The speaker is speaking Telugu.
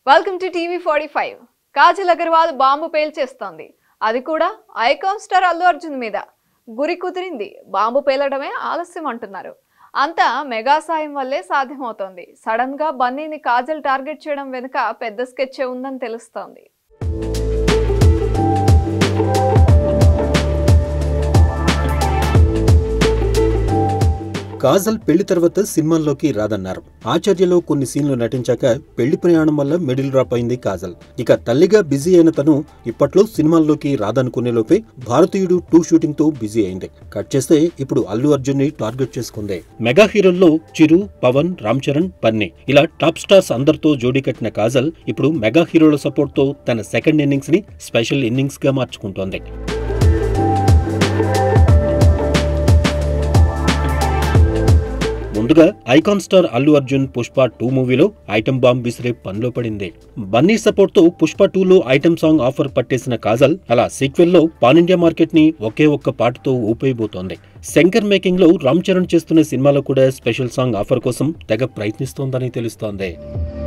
welcome to TV forty five Kajal Aggarwal bomb పేల్చేస్తోంది అది కూడా ఐకాన్ స్టార్ అల్లు అర్జున్ మీద గురి కుదిరింది బాంబు పేలడమే ఆలస్యం అంటున్నారు అంతా మెగా సాయం వల్లే సాధ్యమవుతోంది సడన్ గా బన్నీని కాజల్ టార్గెట్ చేయడం వెనుక పెద్ద స్కెచ్ ఉందని తెలుస్తోంది కాజల్ పెళ్లి తర్వాత సినిమాల్లోకి రాదన్నారు ఆచార్యలో కొన్ని సీన్లు నటించాక పెళ్లి ప్రయాణం వల్ల మిడిల్ డ్రాప్ అయింది కాజల్ ఇక తల్లిగా బిజీ అయిన తను ఇప్పట్లో సినిమాల్లోకి రాదనుకునే లోపే భారతీయుడు టూ షూటింగ్ తో బిజీ అయింది కట్ చేస్తే ఇప్పుడు అల్లు అర్జున్ ని టార్గెట్ చేసుకుంది మెగా హీరోల్లో చిరు పవన్ రామ్ చరణ్ బన్నీ ఇలా టాప్ స్టార్స్ అందరితో జోడీ కట్టిన కాజల్ ఇప్పుడు మెగా హీరోల సపోర్ట్ తో తన సెకండ్ ఇన్నింగ్స్ ని స్పెషల్ ఇన్నింగ్స్ గా మార్చుకుంటోంది ముందుగా icon star Allu Arjun Pushpa two మూవీలో ఐటమ్ బాంబ్ విసిరే పనిలో పడింది బన్నీ సపోర్ట్ తో పుష్ప టూ లో ఐటమ్ సాంగ్ ఆఫర్ పట్టేసిన కాజల్ అలా సీక్వెల్ లో పాన్ ఇండియా మార్కెట్ ని ఒకే ఒక్క పాటతో ఊపైపోతోంది శంకర్ మేకింగ్ లో రామ్ చరణ్ చేస్తున్న సినిమాలో కూడా స్పెషల్ సాంగ్ ఆఫర్ కోసం తెగ ప్రయత్నిస్తోందని తెలుస్తోంది